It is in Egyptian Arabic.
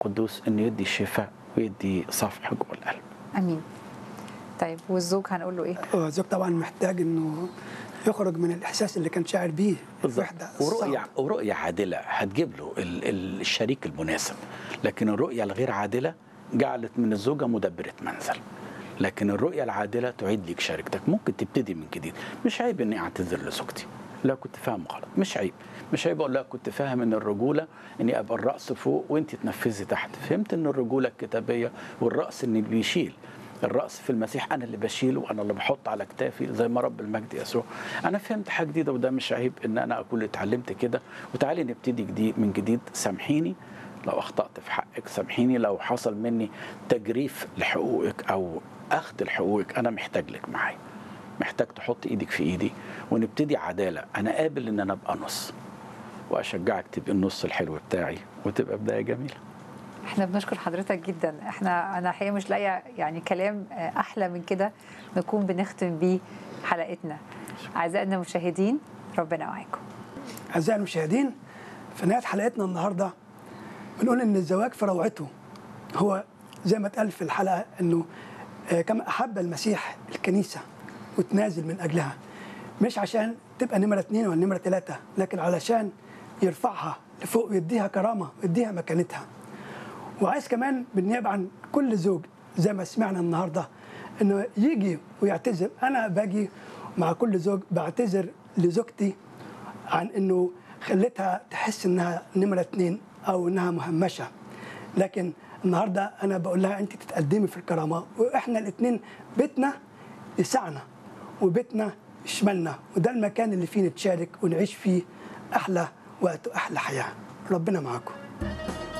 القدوس انه يدي شفاء ويدي صفح جوه القلب امين طيب والزوج هنقول له ايه هو الزوج طبعا محتاج انه يخرج من الاحساس اللي كان شاعر بيه الوحده ورؤية الصعب. ورؤية عادلة هتجيب له ال- ال- الشريك المناسب لكن الرؤية الغير عادلة جعلت من الزوجة مدبرة منزل لكن الرؤية العادلة تعيد لك شريكتك ممكن تبتدي من جديد مش عيب اني اعتذر لزوجتي لا كنت فاهم غلط مش عيب مش عيب اقول لا كنت فاهم ان الرجوله اني ابقى الراس فوق وانت تنفذي تحت فهمت ان الرجوله الكتابيه والراس ان اللي بيشيل الراس في المسيح انا اللي بشيله وانا اللي بحط على كتافي زي ما رب المجد يسوع انا فهمت حاجه جديده وده مش عيب ان انا اكون اتعلمت كده وتعالي نبتدي جديد من جديد سامحيني لو اخطات في حقك سامحيني لو حصل مني تجريف لحقوقك او اخذ لحقوقك انا محتاج لك معايا محتاج تحط ايدك في ايدي ونبتدي عداله انا قابل ان انا ابقى نص واشجعك تبقى النص الحلو بتاعي وتبقى بدايه جميله احنا بنشكر حضرتك جدا احنا انا الحقيقه مش لاقيه يعني كلام آه، احلى من كده نكون بنختم بيه حلقتنا اعزائنا المشاهدين ربنا معاكم اعزائي المشاهدين في نهايه حلقتنا النهارده بنقول ان الزواج في روعته هو زي ما اتقال في الحلقه انه آه، كما احب المسيح الكنيسه وتنازل من اجلها مش عشان تبقى نمره اثنين ولا نمره ثلاثه لكن علشان يرفعها لفوق ويديها كرامه ويديها مكانتها وعايز كمان بالنيابه عن كل زوج زي ما سمعنا النهارده انه يجي ويعتذر انا باجي مع كل زوج بعتذر لزوجتي عن انه خليتها تحس انها نمره اتنين او انها مهمشه لكن النهارده انا بقول لها انت تتقدمي في الكرامه واحنا الاثنين بيتنا يسعنا وبيتنا يشملنا وده المكان اللي فيه نتشارك ونعيش فيه احلى وقت واحلى حياه ربنا معاكم